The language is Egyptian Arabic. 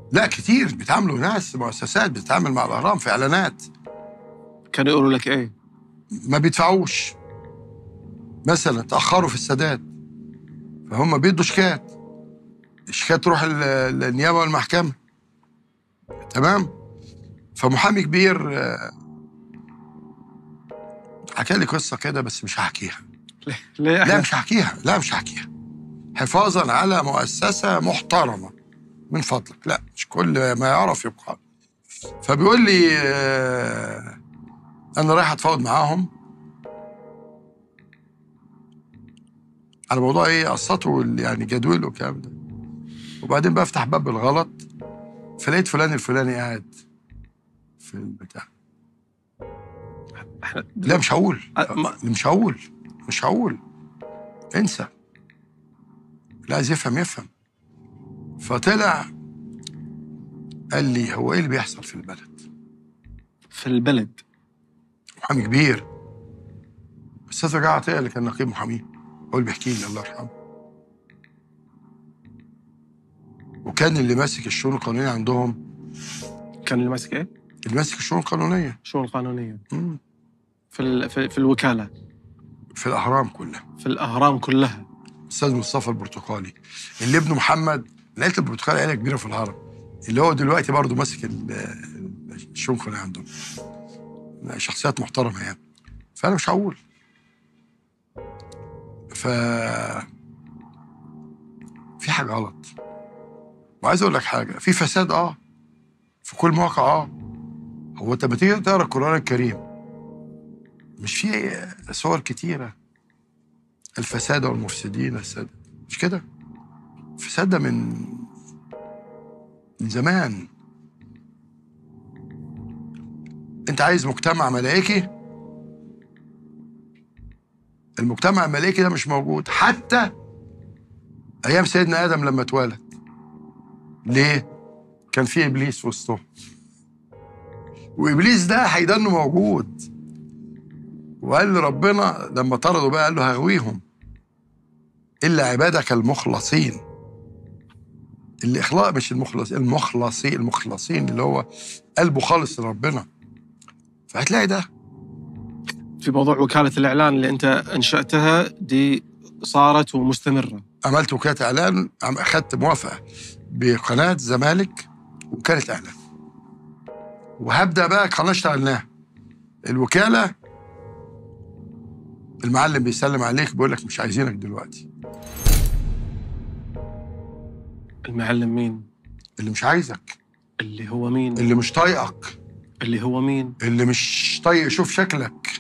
لا كتير بيتعاملوا ناس مؤسسات بتتعامل مع الاهرام في اعلانات كانوا يقولوا لك ايه؟ ما بيدفعوش مثلا تاخروا في السداد فهم بيدوا شيكات الشيكات تروح ال- للنيابه والمحكمه تمام فمحامي كبير آه، حكى لي قصه كده بس مش هحكيها ليه لا احنا مش هحكيها لا مش هحكيها حفاظا على مؤسسة محترمة من فضلك لا مش كل ما يعرف يقال فبيقول لي آه، أنا رايح أتفاوض معاهم على موضوع إيه قسطه وال- يعني جدول والكلام ده وبعدين بفتح باب بالغلط فلقيت فلان الفلاني قاعد في البتاع احنا لا مش هقول أه، ما- مش هقول مش هقول انسى لا عايز يفهم يفهم فطلع قال لي هو ايه اللي بيحصل في البلد في البلد محامي كبير استاذ رجاء عطيه اللي كان نقيب محامين هو اللي بيحكي لي الله يرحمه وكان اللي ماسك الشؤون القانونيه عندهم كان اللي ماسك ايه؟ اللي ماسك الشؤون القانونيه الشؤون القانونيه مم. في ال... في, في الوكاله في الاهرام كلها في الاهرام كلها استاذ مصطفى البرتقالي اللي ابنه محمد لقيت البرتقالي عيله كبيره في الهرم اللي هو دلوقتي برضه ماسك ال- الشؤون القانونيه عندهم شخصيات محترمه يعني فانا مش هقول ف في حاجه غلط وعايز اقول لك حاجه في فساد اه في كل موقع اه هو انت بتيجي تقرا القران الكريم مش في صور كتيره الفساد والمفسدين السادة مش كده الفساد ده من من زمان انت عايز مجتمع ملائكي المجتمع الملائكي ده مش موجود حتى ايام سيدنا ادم لما اتولد ليه كان في ابليس وسطهم وابليس ده هيضل موجود وقال ربنا لما طردوا بقى قال له هغويهم الا عبادك المخلصين الاخلاء مش المخلص المخلصين المخلصين اللي هو قلبه خالص لربنا فهتلاقي ده في موضوع وكاله الاعلان اللي انت انشاتها دي صارت ومستمره عملت وكاله اعلان عم- اخذت موافقه بقناه زمالك وكاله اعلان وهبدا بقى قناه اشتغلناها الوكاله المعلم بيسلم عليك بيقول لك مش عايزينك دلوقتي المعلم مين؟ اللي مش عايزك اللي هو مين؟ اللي مش طايقك اللي هو مين؟ اللي مش طايق يشوف شكلك